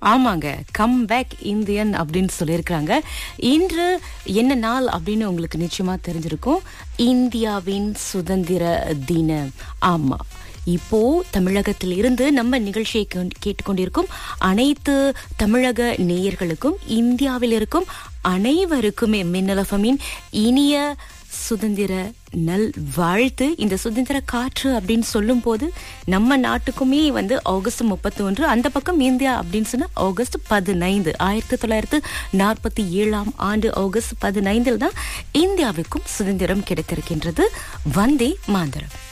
ஆமாங்க come back Indian அப்படின்னு சொல்லியிருக்கிறாங்க இன்று என்ன நாள் அப்படின்னு உங்களுக்கு நிச்சயமா தெரிஞ்சிருக்கும் இந்தியாவின் சுதந்திர தினம் ஆமா இப்போ தமிழகத்தில் இருந்து நம்ம நிகழ்ச்சியை கேட்- கேட்டுக்கொண்டிருக்கும் அனைத்து தமிழக நேயர்களுக்கும் இந்தியாவில் இருக்கும் அனைவருக்குமே மின்னலஃபமின் இனிய சுதந்திர நல் வாழ்த்து இந்த சுதந்திர காற்று அப்படின்னு சொல்லும் போது நம்ம நாட்டுக்குமே வந்து ஆகஸ்ட் முப்பத்தி ஒன்று அந்த பக்கம் இந்தியா அப்படின்னு சொன்னா ஆகஸ்ட் பதினைந்து ஆயிரத்தி தொள்ளாயிரத்து நாற்பத்தி ஏழாம் ஆண்டு ஆகஸ்ட் பதினைந்தில் தான் இந்தியாவுக்கும் சுதந்திரம் கிடைத்திருக்கின்றது வந்தே மாந்தரம்